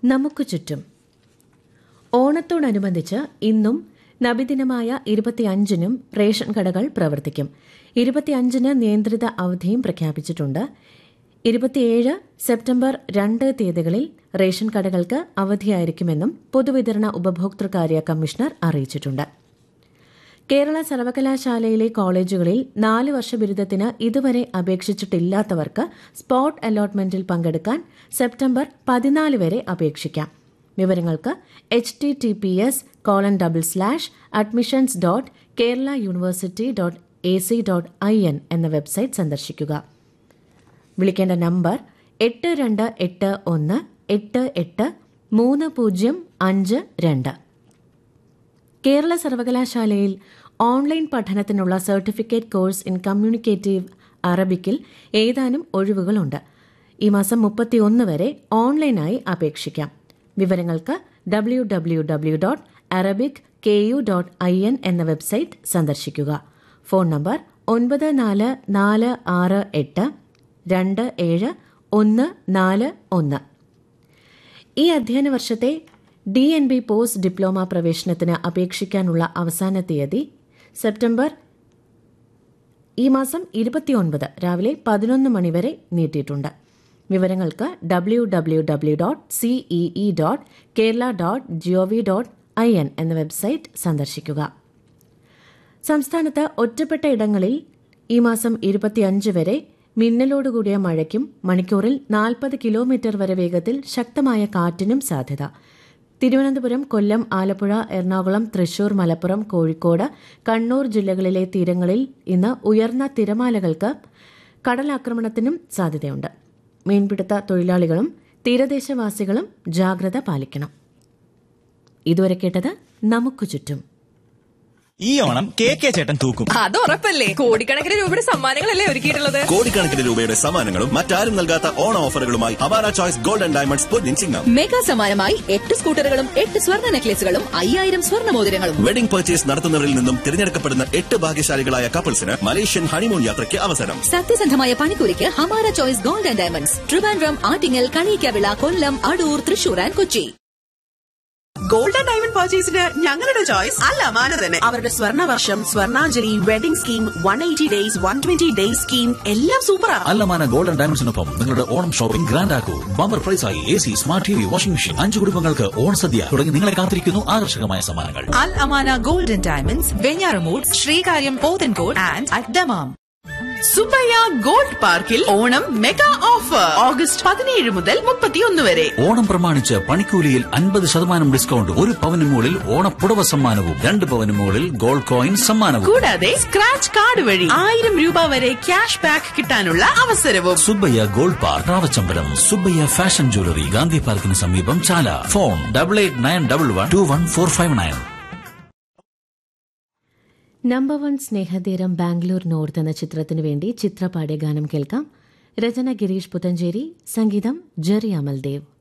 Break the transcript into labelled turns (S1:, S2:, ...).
S1: നമുക്ക് ചുറ്റും ഓണത്തോടനുബന്ധിച്ച് ഇന്നും നബിദിനമായ ഇരുപത്തിയഞ്ചിനും റേഷൻ കടകൾ പ്രവർത്തിക്കും ഇരുപത്തിയഞ്ചിന് നിയന്ത്രിത അവധിയും പ്രഖ്യാപിച്ചിട്ടുണ്ട് ഇരുപത്തിയേഴ് സെപ്റ്റംബർ രണ്ട് തീയതികളിൽ റേഷൻ കടകൾക്ക് അവധിയായിരിക്കുമെന്നും പൊതുവിതരണ ഉപഭോക്തൃകാര്യ കമ്മീഷണർ അറിയിച്ചിട്ടുണ്ട് കേരള സർവകലാശാലയിലെ കോളേജുകളിൽ നാല് വർഷ ബിരുദത്തിന് ഇതുവരെ അപേക്ഷിച്ചിട്ടില്ലാത്തവർക്ക് സ്പോട്ട് അലോട്ട്മെന്റിൽ പങ്കെടുക്കാൻ സെപ്റ്റംബർ പതിനാല് വരെ അപേക്ഷിക്കാം വിവരങ്ങൾക്ക് H T T P S colon double slash admissions dot Kerala university dot A C dot I N എന്ന വെബ്സൈറ്റ് സന്ദർശിക്കുക വിളിക്കേണ്ട നമ്പർ എട്ട് രണ്ട് എട്ട് ഒന്ന് എട്ട് എട്ട് മൂന്ന് പൂജ്യം അഞ്ച് രണ്ട് കേരള സർവകലാശാലയിൽ ഓൺലൈൻ പഠനത്തിനുള്ള സർട്ടിഫിക്കറ്റ് കോഴ്സ് ഇൻ കമ്മ്യൂണിക്കേറ്റീവ് അറബിക്കിൽ ഏതാനും ഒഴിവുകളുണ്ട് ഈ മാസം മുപ്പത്തിയൊന്ന് വരെ ഓൺലൈനായി അപേക്ഷിക്കാം വിവരങ്ങൾക്ക് W W W dot Arabic K U dot I N എന്ന വെബ്സൈറ്റ് സന്ദർശിക്കുക ഫോൺ നമ്പർ ഒൻപത് നാല് നാല് ആറ് എട്ട് രണ്ട് ഏഴ് ഒന്ന് നാല് ഒന്ന് ഈ അധ്യയന വർഷത്തെ D N B post diploma പ്രവേശനത്തിന് അപേക്ഷിക്കാനുള്ള അവസാന തീയതി സെപ്റ്റംബർ ഈ മാസം ഇരുപത്തിയൊൻപത് രാവിലെ പതിനൊന്ന് മണിവരെ നീട്ടിയിട്ടുണ്ട് വിവരങ്ങൾക്ക് W W W dot CEE dot Kerala dot GOV dot I N എന്ന വെബ്സൈറ്റ് സന്ദർശിക്കുക സംസ്ഥാനത്ത് ഒറ്റപ്പെട്ട ഇടങ്ങളിൽ ഈ മാസം ഇരുപത്തിയഞ്ച് വരെ മിന്നലോടുകൂടിയ മഴയ്ക്കും മണിക്കൂറിൽ നാൽപ്പത് കിലോമീറ്റർ വരെ വേഗത്തിൽ ശക്തമായ കാറ്റിനും സാധ്യത തിരുവനന്തപുരം കൊല്ലം ആലപ്പുഴ എറണാകുളം തൃശൂർ മലപ്പുറം കോഴിക്കോട് കണ്ണൂർ ജില്ലകളിലെ തീരങ്ങളിൽ ഇന്ന് ഉയർന്ന തിരമാലകൾക്ക് കടലാക്രമണത്തിനും സാധ്യതയുണ്ട് മീൻപിടുത്ത തൊഴിലാളികളും തീരദേശവാസികളും ജാഗ്രത പാലിക്കണം ഇതുവരെ കേട്ടത് നമുക്ക് ചുറ്റും
S2: ഈ ഓണം കെ കെ ചേട്ടൻ തൂക്കും
S3: അത് ഉറപ്പല്ലേ കോടിക്കണക്കിന് രൂപയുടെ സമ്മാനങ്ങളല്ലേ ഒരുക്കിയിട്ടുള്ളത്
S4: കോടിക്കണക്കിന് രൂപയുടെ സമ്മാനങ്ങളും മറ്റാരും നൽകാത്ത ഓണ ഓഫറുകളുമായി അവാര ചോയ്സ് ഗോൾഡ് ആൻഡ് ഡയമണ്ട്സ് പൊന്നിൻ ചിങ്ങം
S3: മെഗാ സമ്മാനമായി എട്ട് സ്കൂട്ടറുകളും എട്ട് സ്വർണ്ണ നെക്ലേസുകളും അയ്യായിരം സ്വർണ്ണ മോതിരങ്ങളും
S4: വെഡിംഗ് പർച്ചേസ് നടത്തുന്നവരിൽ നിന്നും തിരഞ്ഞെടുക്കപ്പെടുന്ന എട്ട് ഭാഗ്യശാലികളായ കപ്പിൾസിന് മലേഷ്യൻ ഹണിമൂൺ യാത്രയ്ക്ക് അവസരം
S3: സത്യസന്ധമായ പണിക്കൂലിക്ക് Hamara choice gold and diamonds Trivandrum Attingal Kaniyikkavila Kollam Adoor Thrissur and Kochi
S5: gold and diamond പർച്ചേസിന് ഞങ്ങളുടെ ചോയ്സ് അല്ല മാന തന്നെ അവരുടെ സ്വർണ്ണ വർഷം Swarnanjali wedding scheme one eighty days one twenty days scheme എല്ലാം സൂപ്പറാ
S6: അല്ലമാന ഗോൾഡൻ ഡയമണ്ട്സിനൊപ്പം നിങ്ങളുടെ ഓണം ഷോപ്പിംഗ് ഗ്രാൻഡ് ആക്കൂ ബമ്പർ പ്രൈസായി A C smart T V washing machine അഞ്ചു കുടുംബങ്ങൾക്ക് ഓണസദ്യ തുടങ്ങി നിങ്ങളെ കാത്തിരിക്കുന്നു ആകർഷകമായ സമ്മാനങ്ങൾ
S7: Al Amana Golden Diamonds, Venyaramud, Srikariyam Pothencourt and at Damam.
S5: Subayya gold പാർക്കിൽ ഓണം മെഗാ ഓഫർ ഓഗസ്റ്റ് പതിനേഴ് മുതൽ മുപ്പത്തിയൊന്ന് വരെ
S6: ഓണം പ്രമാണിച്ച് പണിക്കൂലിയിൽ അൻപത് ശതമാനം ഡിസ്കൗണ്ട് ഒരു പവന് മുകളിൽ ഓണപ്പുടവ സമ്മാനവും രണ്ട് പവന് മുകളിൽ ഗോൾഡ് കോയിൻ സമ്മാനവും
S5: കൂടാതെ സ്ക്രാച്ച് കാർഡ് വഴി ആയിരം രൂപ വരെ ക്യാഷ് ബാക്ക് കിട്ടാനുള്ള അവസരവും
S6: Subbayya gold park Ravachambalam Subbayya fashion jewellery Gandhi പാർക്കിന് സമീപം Chala phone double eight nine double one two one four five nine
S1: number one Snehatheeram Bangalore north എന്ന ചിത്രത്തിനു വേണ്ടി ചിത്ര പാടിയ ഗാനം കേൾക്കാം രചന ഗിരീഷ് പുത്തഞ്ചേരി സംഗീതം ജെറി അമൽദേവ്